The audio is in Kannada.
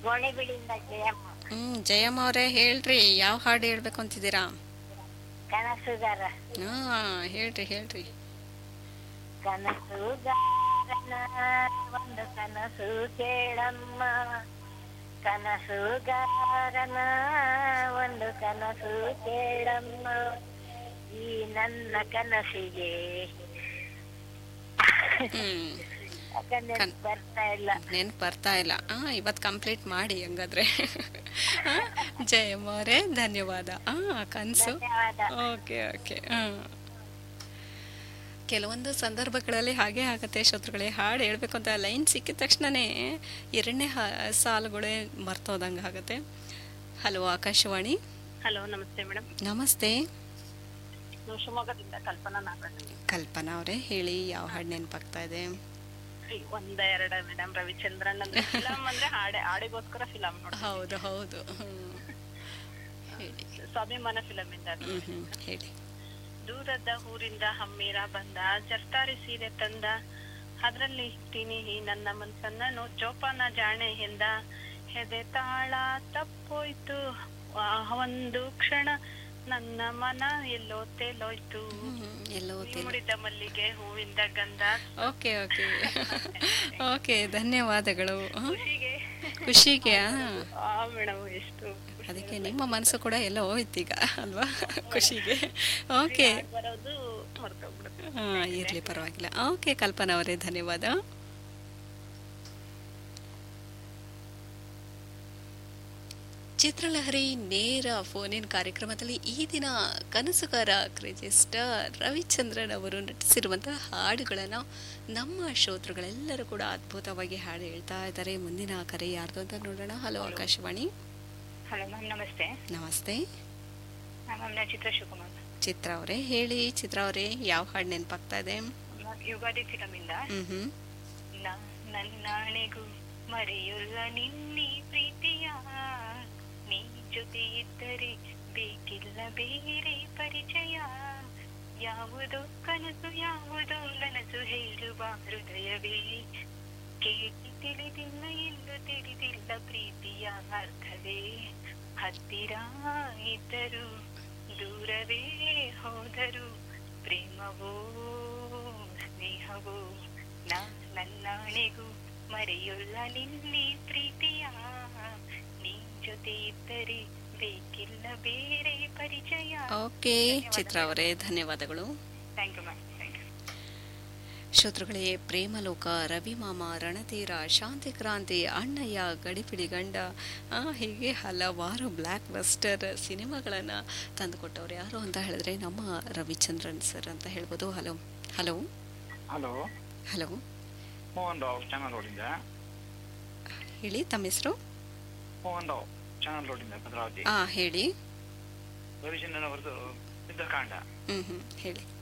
ಗೋಣಿಬೀಡಿಂದ ಜಯಮ್ಮ ಹ್ಮ್ ಜಯಮ್ಮ ಅವರೇ ಹೇಳ್ರಿ ಯಾವ ಹಾಡು ಹೇಳ್ಬೇಕು ಅಂತಿದ್ದೀರಾ ಕನಸುಗಾರ ಹಾ ಹೇಳ್ರಿ ಹೇಳ್ರಿ ಕನಸುಗಾರನ ಒಂದು ಕನಸು ಕೇಳಮ್ಮ ಕನಸುಗಾರನ ಒಂದು ಕನಸು ಕೇಳಮ್ಮ ಈ ನನ್ನ ಕನಸಿಗೆ ಹ್ಮ್ ಯಾಕಂದ್ರೆ ಕನ್- ಬರ್ತಾ ಇಲ್ಲ ನೆನ್ಪು ಬರ್ತಾ ಇಲ್ಲ ಆ ಇವತ್ತು ಕಂಪ್ಲೀಟ್ ಮಾಡಿ ಹಂಗಾದ್ರೆ ಆ, ಜಯಮ್ಮ ಅವರೇ ಧನ್ಯವಾದ ಆ ಕನಸು ಧನ್ಯವಾದ ಓಕೆ ಓಕೆ ಕೆಲವೊಂದು ಸಂದರ್ಭಗಳಲ್ಲಿ ಹಾಗೆ ಆಗತ್ತೆ ಶತ್ರುಗಳೇ ಹಾಡು ಹೇಳ್ಬೇಕು ಅಂತ ಲೈನ್ ಸಿಕ್ಕಿದ ತಕ್ಷಣನೇ ಎರಡನೇ ಹ ಸಾಲುಗಳೇ ಮರ್ತೋದಂಗೆ ಆಗತ್ತೆ ಹಲೋ ಆಕಾಶವಾಣಿ ಹಲೋ ನಮಸ್ತೆ ಮೇಡಮ್ ನಮಸ್ತೆ ನಾವು ಶಿವಮೊಗ್ಗದಿಂದ ಕಲ್ಪನಾ ನಾಗರಾಜ್ ಕಲ್ಪನಾ ಅವರೇ ಹೇಳಿ ಯಾವ ಹಾಡು ನೆನಪಾಗ್ತಾ ಇದೆ ಒಂದ ಎರಡ ಮೇಡಮ್ ರವಿಚಂದ್ರನ್ ಅಂದ್ರೆ ಫಿಲಂ ಅಂದ್ರೆ ಹಾಡೆ ಹಾಡಿಗೋಸ್ಕರ ಫಿಲಂ ನೋಡಿ ಹೌದು ಹೌದು ಹ್ಮ್. ಹೇಳಿ ಸ್ವಾಭಿಮಾನ ಫಿಲಂ ಇಂದ ಅದು. ಹ್ಮ್ ಹ್ಮ್ ಹೇಳಿ ದೂರದ ಊರಿಂದ ಹಮ್ಮಿರ ಬಂದ ಜರ್ತಾರಿ ಸೀರೆ ತಂದ ಅದ್ರಲ್ಲಿ ಇರ್ತೀನಿ ಈ ನನ್ನ ಮನ್ಸನ್ನ ಜೋಪಾನ ಜಾಣೆ ಎಂದ ಹೆದೆ ತಾಳ ತಪ್ಪೋಯ್ತು ಆ ಒಂದು ಕ್ಷಣ ನನ್ನ ಮನ ಎಲ್ಲೋ ತೇಲೋಯ್ತು ಹ್ಮ್, ಎಲ್ಲೋ ನೀ ತಿಲ್ ಮುಡಿದ ಮಲ್ಲಿಗೆ ಹೂವಿಂದ ಗಂಧ ಓಕೆ ಓಕೆ ಓಕೆ ಧನ್ಯವಾದಗಳು ಹ್ಮ್. ಖುಷಿಗೆ ಖುಷಿಗೆ ಆ? ಆ ಮೇಡಮ್ ಎಷ್ಟು ಅದಕ್ಕೆ ನಿಮ್ಮ ಮನಸ್ಸು ಕೂಡ ಎಲ್ಲ ಹೋಯ್ತೀಗ ಅಲ್ವಾ ಖುಷಿಗೆ ಓಕೆ ಬರೋದು ಹೊರಟೋಗ್ಬಿಡುತ್ತೆ ಹಾ ಇರ್ಲಿ ಪರವಾಗಿಲ್ಲ ಓಕೆ ಕಲ್ಪನಾ ಅವರೇ ಧನ್ಯವಾದ ಚಿತ್ರಲಹರಿ ನೇರ ಫೋನಿನ್ ಕಾರ್ಯಕ್ರಮದಲ್ಲಿ ಈ ದಿನ ಕನಸುಗಾರ ಕ್ರೇಜಿ ಸ್ಟಾರ್ ರವಿಚಂದ್ರನ್ ಅವರು ನಟಿಸಿರುವಂತಹ ಹಾಡುಗಳನ್ನು ನಮ್ಮ ಶ್ರೋತೃಗಳೆಲ್ಲರೂ ಕೂಡ ಅದ್ಭುತವಾಗಿ ಹಾಡು ಹೇಳ್ತಾ ಇದ್ದಾರೆ ಮುಂದಿನ ಕರೆ ಯಾರ್ದು ಅಂತ ನೋಡೋಣ ಹಲೋ ಆಕಾಶವಾಣಿ ಹಲೋ ಮ್ಯಾಮ್ ನಮಸ್ತೆ ನಮಸ್ತೆ ಮ್ಯಾಮ್ ನಾನು ಚಿತ್ರ ಶಿವಕುಮಾರ್ ಚಿತ್ರ ಅವರೇ ಹೇಳಿ ಚಿತ್ರ ಅವರೇ ಯಾವ ಹಾಡು ನೆನಪಾಗ್ತಾ ಇದೆ ಮ್ಯಾಮ್, ಯುಗಾದಿ ಫಿಲಮ್ ಇಂದ ಹ್ಮ್ ಹ್ಮ್ ನ- ನನ್ನಾಣೆಗೂ ಮರೆಯುಲ್ಲ ನಿನ್ನಿ ಪ್ರೀತಿಯ ನೀ ಜೊತೆ ಇದ್ದರೆ ಬೇಕಿಲ್ಲ ಬೇರೆ ಪರಿಚಯ ಯಾವುದು ಕನಸು ಯಾವುದು ನನಸು ಹೇಳುವ ಹೃದಯವೇ ಕೇಳಿ ತಿಳಿದಿಲ್ಲ ಎಂದು ತಿಳಿದಿಲ್ಲ ಪ್ರೀತಿಯ ಅರ್ಥವೇ ಹತ್ತಿರ ಇದ್ದರು ದೂರವೇ ಹೋದರು ಪ್ರೇಮವೋ ಸ್ನೇಹವೋ ನಾ ನನ್ನಾಣೆಗೂ ಮರೆಯುಲ್ಲ ನಿನ್ನಿ ಪ್ರೀತಿಯ ನೀ ಜೊತೆ ಇದ್ದರೆ ಬೇಕಿಲ್ಲ ಬೇರೆ ಪರಿಚಯ ಓಕೆ ಚಿತ್ರ ಅವರೇ ಧನ್ಯವಾದಗಳು thank you ma'am thank you ಶ್ರೋತೃಗಳೇ ಪ್ರೇಮಲೋಕ ರವಿಮಾಮ ರಣತೀರ ಶಾಂತಿ ಕ್ರಾಂತಿ ಅಣ್ಣಯ್ಯ ಗಡಿಪಿಡಿ ಗಂಡ ಆ, ಹೀಗೆ ಹಲವಾರು ಬ್ಲ್ಯಾಕ್ ಬಸ್ಟರ್ ಸಿನಿಮಾಗಳನ್ನು ತಂದುಕೊಟ್ಟವ್ರು ಯಾರು ಅಂತ ಹೇಳಿದ್ರೆ ನಮ್ಮ ರವಿಚಂದ್ರನ್ ಸರ್ ಅಂತ ಹೇಳ್ಬೋದು hello hello hello hello Mohan Rao channel ರೋಡಿಂದ ಹೇಳಿ ತಮ್ಮ ಹೆಸರು ಮೋಹನ್ ರಾವ್ ಚಾನಲ್ ರೋಡಿಂದ ಭದ್ರಾವತಿ ಹಾಂ ಹೇಳಿ ರವಿಚಂದ್ರನ್ ಅವರದು ಯುದ್ಧಕಾಂಡ ಹ್ಞೂ ಹ್ಞೂ ಹೇಳಿ